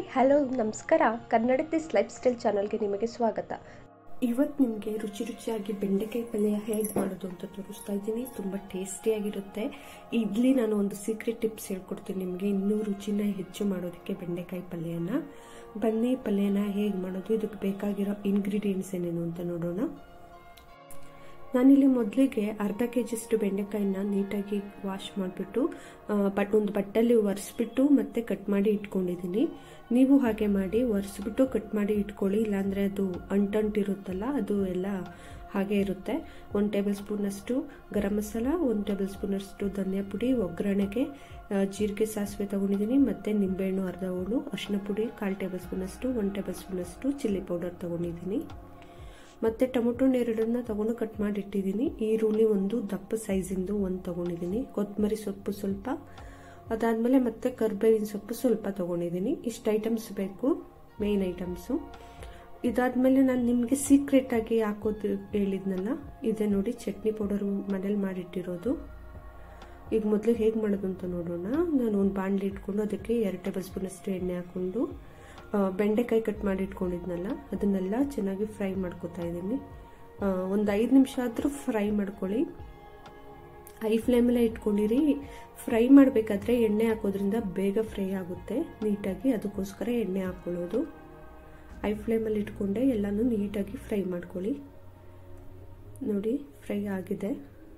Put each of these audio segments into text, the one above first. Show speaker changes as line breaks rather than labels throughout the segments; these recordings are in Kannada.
ಹಲೋ ನಮಸ್ಕಾರ ಕನ್ನಡ ದಿಸ್ ಲೈಫ್ ಸ್ಟೈಲ್ ಚಾನಲ್ಗೆ ನಿಮಗೆ ಸ್ವಾಗತ
ಇವತ್ತು ನಿಮಗೆ ರುಚಿ ರುಚಿಯಾಗಿ ಬೆಂಡೆಕಾಯಿ ಪಲ್ಯ ಹೇಗೆ ಮಾಡೋದು ಅಂತ ತೋರಿಸ್ತಾ ಇದ್ದೀನಿ ತುಂಬ ಟೇಸ್ಟಿಯಾಗಿರುತ್ತೆ ಇಲ್ಲಿ ನಾನು ಒಂದು ಸೀಕ್ರೆಟ್ ಟಿಪ್ಸ್ ಹೇಳ್ಕೊಡ್ತೀನಿ ನಿಮಗೆ ಇನ್ನೂ ರುಚಿನ ಹೆಚ್ಚು ಮಾಡೋದಕ್ಕೆ ಬೆಂಡೆಕಾಯಿ ಪಲ್ಯನ ಬನ್ನಿ ಪಲ್ಯನ ಹೇಗೆ ಮಾಡೋದು ಇದಕ್ಕೆ ಬೇಕಾಗಿರೋ ಇಂಗ್ರೀಡಿಯೆಂಟ್ಸ್ ಏನೇನು ಅಂತ ನೋಡೋಣ ನಾನಿಲ್ಲಿ ಮೊದಲಿಗೆ ಅರ್ಧ ಕೆ ಜಿಯಷ್ಟು ಬೆಂಡೆಕಾಯಿನ ನೀಟಾಗಿ ವಾಶ್ ಮಾಡಿಬಿಟ್ಟು ಬಟ್ ಒಂದು ಬಟ್ಟಲ್ಲಿ ಒರೆಸ್ಬಿಟ್ಟು ಮತ್ತೆ ಕಟ್ ಮಾಡಿ ಇಟ್ಕೊಂಡಿದ್ದೀನಿ ನೀವು ಹಾಗೆ ಮಾಡಿ ಒರೆಸ್ಬಿಟ್ಟು ಕಟ್ ಮಾಡಿ ಇಟ್ಕೊಳ್ಳಿ ಇಲ್ಲಾಂದರೆ ಅದು ಅಂಟಂಟಿರುತ್ತಲ್ಲ ಅದು ಎಲ್ಲ ಹಾಗೆ ಇರುತ್ತೆ ಒಂದು ಟೇಬಲ್ ಸ್ಪೂನಷ್ಟು ಗರಂ ಮಸಾಲ ಒಂದು ಟೇಬಲ್ ಸ್ಪೂನಷ್ಟು ಧನಿಯಾ ಪುಡಿ ಒಗ್ಗರಣೆಗೆ ಜೀರಿಗೆ ಸಾಸಿವೆ ತೊಗೊಂಡಿದ್ದೀನಿ ಮತ್ತು ನಿಂಬೆಹಣ್ಣು ಅರ್ಧ ಹಣ್ಣು ಅರಿಶಿನ ಪುಡಿ ಕಾಲು ಟೇಬಲ್ ಸ್ಪೂನಷ್ಟು ಒಂದು ಟೇಬಲ್ ಸ್ಪೂನಷ್ಟು ಚಿಲ್ಲಿ ಪೌಡರ್ ತೊಗೊಂಡಿದ್ದೀನಿ ಮತ್ತು ಟೊಮೊಟೊ ಎರಡನ್ನ ತಗೊಂಡು ಕಟ್ ಮಾಡಿ ಇಟ್ಟಿದ್ದೀನಿ ಈರುಳ್ಳಿ ಒಂದು ದಪ್ಪ ಸೈಜಿಂದು ಒಂದು ತೊಗೊಂಡಿದ್ದೀನಿ ಕೊತ್ತಂಬರಿ ಸೊಪ್ಪು ಸ್ವಲ್ಪ ಅದಾದಮೇಲೆ ಮತ್ತೆ ಕರ್ಬೇವಿನ ಸೊಪ್ಪು ಸ್ವಲ್ಪ ತೊಗೊಂಡಿದ್ದೀನಿ ಇಷ್ಟು ಐಟಮ್ಸ್ ಬೇಕು ಮೇನ್ ಐಟಮ್ಸು ಇದಾದಮೇಲೆ ನಾನು ನಿಮಗೆ ಸೀಕ್ರೆಟಾಗಿ ಹಾಕೋದು ಹೇಳಿದ್ನಲ್ಲ ಇದೆ ನೋಡಿ ಚಟ್ನಿ ಪೌಡರು ಮನೇಲಿ ಮಾಡಿಟ್ಟಿರೋದು ಈಗ ಮೊದಲು ಹೇಗೆ ಮಾಡೋದು ಅಂತ ನೋಡೋಣ ನಾನು ಒಂದು ಬಾಣಲಿ ಇಟ್ಕೊಂಡು ಅದಕ್ಕೆ ಎರಡು ಟೇಬಲ್ ಸ್ಪೂನಷ್ಟು ಎಣ್ಣೆ ಹಾಕ್ಕೊಂಡು ಬೆಂಡೆಕಾಯಿ ಕಟ್ ಮಾಡಿ ಇಟ್ಕೊಂಡಿದ್ನಲ್ಲ ಅದನ್ನೆಲ್ಲ ಚೆನ್ನಾಗಿ ಫ್ರೈ ಮಾಡ್ಕೊತಾ ಇದ್ದೀನಿ ಒಂದು ಐದು ನಿಮಿಷ ಆದರೂ ಫ್ರೈ ಮಾಡ್ಕೊಳ್ಳಿ ಐ ಫ್ಲೇಮಲ್ಲೇ ಇಟ್ಕೊಂಡಿರಿ ಫ್ರೈ ಮಾಡಬೇಕಾದ್ರೆ ಎಣ್ಣೆ ಹಾಕೋದ್ರಿಂದ ಬೇಗ ಫ್ರೈ ಆಗುತ್ತೆ ನೀಟಾಗಿ ಅದಕ್ಕೋಸ್ಕರ ಎಣ್ಣೆ ಹಾಕ್ಕೊಳ್ಳೋದು ಐ ಫ್ಲೇಮಲ್ಲಿ ಇಟ್ಕೊಂಡೆ ಎಲ್ಲನೂ ನೀಟಾಗಿ ಫ್ರೈ ಮಾಡ್ಕೊಳ್ಳಿ ನೋಡಿ ಫ್ರೈ ಆಗಿದೆ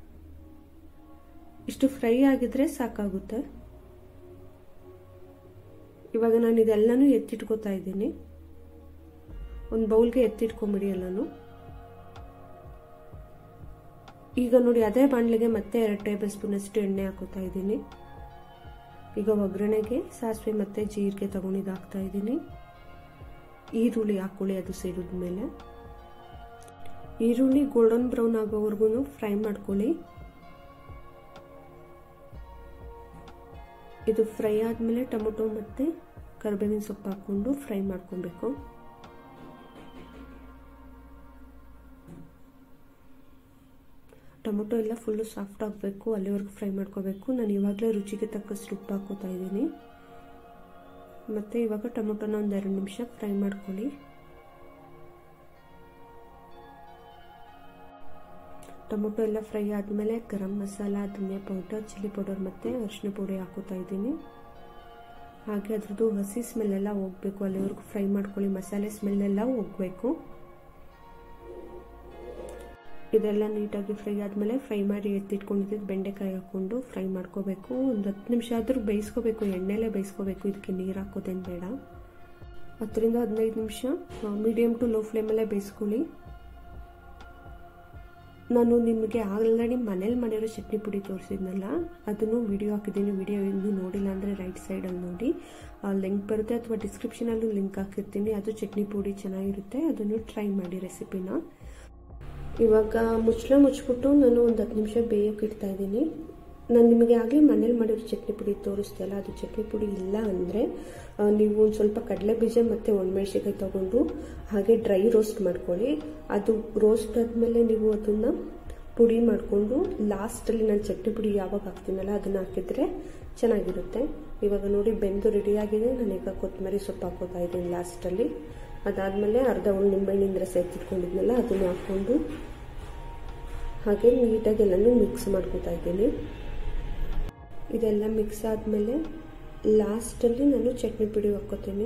ಇಷ್ಟು ಫ್ರೈ ಆಗಿದ್ರೆ ಸಾಕಾಗುತ್ತೆ ಇವಾಗ ನಾನು ಇದೆಲ್ಲನೂ ಎತ್ತಿಟ್ಕೋತಾ ಇದ್ದೀನಿ ಒಂದು ಬೌಲ್ಗೆ ಎತ್ತಿಟ್ಕೊಂಬಿಡಿ ಎಲ್ಲನೂ ಈಗ ನೋಡಿ ಅದೇ ಬಾಣಲೆಗೆ ಮತ್ತೆ ಎರಡು ಟೇಬಲ್ ಸ್ಪೂನಷ್ಟು ಎಣ್ಣೆ ಹಾಕೋತಾ ಇದ್ದೀನಿ ಈಗ ಒಗ್ಗರಣೆಗೆ ಸಾಸಿವೆ ಮತ್ತು ಜೀರಿಗೆ ತಗೊಂಡಿದ್ದು ಹಾಕ್ತಾ ಇದ್ದೀನಿ ಈರುಳ್ಳಿ ಹಾಕೊಳ್ಳಿ ಅದು ಸೇರಿದ ಮೇಲೆ ಈರುಳ್ಳಿ ಗೋಲ್ಡನ್ ಬ್ರೌನ್ ಆಗೋವರೆಗೂ ಫ್ರೈ ಮಾಡ್ಕೊಳ್ಳಿ ಇದು ಫ್ರೈ ಆದಮೇಲೆ ಟೊಮೊಟೊ ಮತ್ತು ಕರಿಬೇವಿನ ಸೊಪ್ಪು ಹಾಕ್ಕೊಂಡು ಫ್ರೈ ಮಾಡ್ಕೊಬೇಕು ಟೊಮೊಟೊ ಎಲ್ಲ ಫುಲ್ಲು ಸಾಫ್ಟ್ ಆಗಬೇಕು ಅಲ್ಲಿವರೆಗೂ ಫ್ರೈ ಮಾಡ್ಕೋಬೇಕು ನಾನು ಇವಾಗಲೇ ರುಚಿಗೆ ತಕ್ಕಷ್ಟು ಉಪ್ಪು ಹಾಕೋತಾ ಇದ್ದೀನಿ ಮತ್ತು ಇವಾಗ ಟೊಮೊಟೊನ ಒಂದು ಎರಡು ನಿಮಿಷ ಫ್ರೈ ಮಾಡ್ಕೊಳ್ಳಿ ಟೊಮೊಟೊ ಎಲ್ಲ ಫ್ರೈ ಆದಮೇಲೆ ಗರಂ ಮಸಾಲ ಧನಿಯಾ ಪೌಡರ್ ಚಿಲ್ಲಿ ಪೌಡರ್ ಮತ್ತು ಅರಿಶಿನ ಪುಡಿ ಹಾಕೋತಾ ಇದ್ದೀನಿ ಹಾಗೆ ಅದ್ರದ್ದು ಹಸಿ ಸ್ಮೆಲ್ಲೆಲ್ಲ ಹೋಗಬೇಕು ಅಲ್ಲಿವರೆಗೂ ಫ್ರೈ ಮಾಡ್ಕೊಳ್ಳಿ ಮಸಾಲೆ ಸ್ಮೆಲ್ಲೆಲ್ಲ ಹೋಗಬೇಕು ಇದೆಲ್ಲ ನೀಟಾಗಿ ಫ್ರೈ ಆದಮೇಲೆ ಫ್ರೈ ಮಾಡಿ ಎತ್ತಿಟ್ಕೊಂಡಿದ್ದು ಬೆಂಡೆಕಾಯಿ ಹಾಕ್ಕೊಂಡು ಫ್ರೈ ಮಾಡ್ಕೋಬೇಕು ಒಂದು ಹತ್ತು ನಿಮಿಷ ಆದರೂ ಬೇಯಿಸ್ಕೋಬೇಕು ಎಣ್ಣೆಲೇ ಬೇಯಿಸ್ಕೋಬೇಕು ಇದಕ್ಕೆ ನೀರು ಹಾಕೋದೇನು ಬೇಡ ಹತ್ತರಿಂದ ಹದಿನೈದು ನಿಮಿಷ ಮೀಡಿಯಮ್ ಟು ಲೋ ಫ್ಲೇಮಲ್ಲೇ ಬೇಯಿಸ್ಕೊಳ್ಳಿ ನಾನು ನಿಮಗೆ ಆಲ್ರೆಡಿ ಮನೇಲಿ ಮಾಡಿರೋ ಚಟ್ನಿ ಪುಡಿ ತೋರಿಸಿದ್ನಲ್ಲ ಅದನ್ನು ವಿಡಿಯೋ ಹಾಕಿದ್ದೀನಿ ವಿಡಿಯೋ ಇನ್ನೂ ನೋಡಿಲ್ಲ ಅಂದರೆ ರೈಟ್ ಸೈಡಲ್ಲಿ ನೋಡಿ ಲಿಂಕ್ ಬರುತ್ತೆ ಅಥವಾ ಡಿಸ್ಕ್ರಿಪ್ಷನಲ್ಲೂ ಲಿಂಕ್ ಹಾಕಿರ್ತೀನಿ ಅದು ಚಟ್ನಿ ಪುಡಿ ಚೆನ್ನಾಗಿರುತ್ತೆ ಅದನ್ನು ಟ್ರೈ ಮಾಡಿ ರೆಸಿಪಿನ ಇವಾಗ ಮುಚ್ಚಳ ಮುಚ್ಚಿಬಿಟ್ಟು ನಾನು ಒಂದು ಹತ್ತು ನಿಮಿಷ ಬೇಯೋಕೆ ಇಡ್ತಾ ಇದ್ದೀನಿ ನಾನು ನಿಮಗೆ ಆಗಲೇ ಮನೇಲಿ ಮಾಡಿರೋ ಚಟ್ನಿ ಪುಡಿ ತೋರಿಸ್ದಲ್ಲ ಅದು ಚಟ್ನಿ ಪುಡಿ ಇಲ್ಲ ಅಂದರೆ ನೀವು ಒಂದು ಸ್ವಲ್ಪ ಕಡಲೆ ಬೀಜ ಮತ್ತು ಒಣಮೆಣ್ಸಿಕಾಯಿ ತೊಗೊಂಡು ಹಾಗೆ ಡ್ರೈ ರೋಸ್ಟ್ ಮಾಡ್ಕೊಳ್ಳಿ ಅದು ರೋಸ್ಟ್ ಆದಮೇಲೆ ನೀವು ಅದನ್ನು ಪುಡಿ ಮಾಡಿಕೊಂಡು ಲಾಸ್ಟಲ್ಲಿ ನಾನು ಚಟ್ನಿ ಪುಡಿ ಯಾವಾಗ ಹಾಕ್ತೀನಲ್ಲ ಅದನ್ನು ಹಾಕಿದರೆ ಚೆನ್ನಾಗಿರುತ್ತೆ ಇವಾಗ ನೋಡಿ ಬೆಂದು ರೆಡಿಯಾಗಿದೆ ನಾನೀಗ ಕೊತ್ತಂಬರಿ ಸೊಪ್ಪು ಹಾಕೋತಾ ಇದ್ದೀನಿ ಲಾಸ್ಟಲ್ಲಿ ಅದಾದಮೇಲೆ ಅರ್ಧ ಒಂದು ನಿಂಬೆಹಣ್ಣಿನ ರಸ ಎತ್ತಿಟ್ಕೊಂಡಿದ್ನಲ್ಲ ಅದನ್ನು ಹಾಕ್ಕೊಂಡು ಹಾಗೆ ನೀಟಾಗಿ ಎಲ್ಲನೂ ಮಿಕ್ಸ್ ಮಾಡ್ಕೋತಾ ಇದ್ದೀನಿ ಇದೆಲ್ಲ ಮಿಕ್ಸ್ ಆದಮೇಲೆ ಲಾಸ್ಟಲ್ಲಿ ನಾನು ಚಟ್ನಿ ಪುಡಿ ಹಾಕ್ಕೋತೀನಿ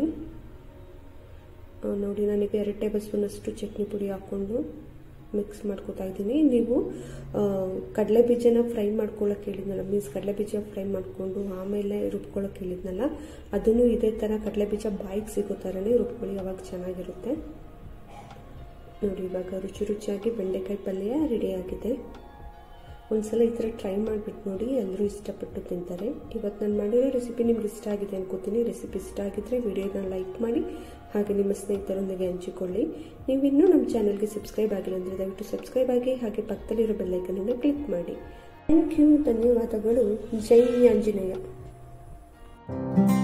ನೋಡಿ ನನಗೆ ಎರಡು ಟೇಬಲ್ ಸ್ಪೂನಷ್ಟು ಚಟ್ನಿ ಪುಡಿ ಹಾಕ್ಕೊಂಡು ಮಿಕ್ಸ್ ಮಾಡ್ಕೋತಾ ಇದ್ದೀನಿ ನೀವು ಕಡಲೆ ಬೀಜನ ಫ್ರೈ ಮಾಡ್ಕೊಳ್ಳೋಕೆ ಹೇಳಿದ್ನಲ್ಲ ಮೀನ್ಸ್ ಕಡಲೆ ಬೀಜ ಫ್ರೈ ಮಾಡಿಕೊಂಡು ಆಮೇಲೆ ರುಬ್ಕೊಳ್ಳೋಕೆ ಹೇಳಿದ್ನಲ್ಲ ಅದನ್ನು ಇದೇ ಥರ ಕಡಲೆ ಬೀಜ ಬಾಯಿಗೆ ಸಿಗೋ ಥರನೇ ರುಬ್ಕೊಳ್ಳಿ ಅವಾಗ ಚೆನ್ನಾಗಿರುತ್ತೆ ನೋಡಿ ಇವಾಗ ರುಚಿ ರುಚಿಯಾಗಿ ಬೆಂಡೆಕಾಯಿ ಪಲ್ಯ ರೆಡಿಯಾಗಿದೆ ಒಂದ್ಸಲ ಈ ಥರ ಟ್ರೈ ಮಾಡಿಬಿಟ್ಟು ನೋಡಿ ಎಲ್ಲರೂ ಇಷ್ಟಪಟ್ಟು ತಿಂತಾರೆ ಇವತ್ತು ನಾನು ಮಾಡಿರೋ ರೆಸಿಪಿ ನಿಮ್ಗೆ ಇಷ್ಟ ಆಗಿದೆ ಅನ್ಕೋತೀನಿ ರೆಸಿಪಿ ಇಷ್ಟ ಆಗಿದ್ರೆ ವಿಡಿಯೋನ ಲೈಕ್ ಮಾಡಿ ಹಾಗೆ ನಿಮ್ಮ ಸ್ನೇಹಿತರೊಂದಿಗೆ ಹಂಚಿಕೊಳ್ಳಿ ನೀವು ಇನ್ನೂ ನಮ್ಮ ಚಾನಲ್ಗೆ ಸಬ್ಸ್ಕ್ರೈಬ್ ಆಗಿಲ್ಲ ಅಂದರೆ ದಯವಿಟ್ಟು ಸಬ್ಸ್ಕ್ರೈಬ್ ಆಗಿ ಹಾಗೆ ಪಕ್ಕದಲ್ಲಿರೋ ಬೆಲ್ಲೈಕನನ್ನು ಕ್ಲಿಕ್ ಮಾಡಿ ಥ್ಯಾಂಕ್ ಯು ಧನ್ಯವಾದಗಳು ಜೈ ಆಂಜನೇಯ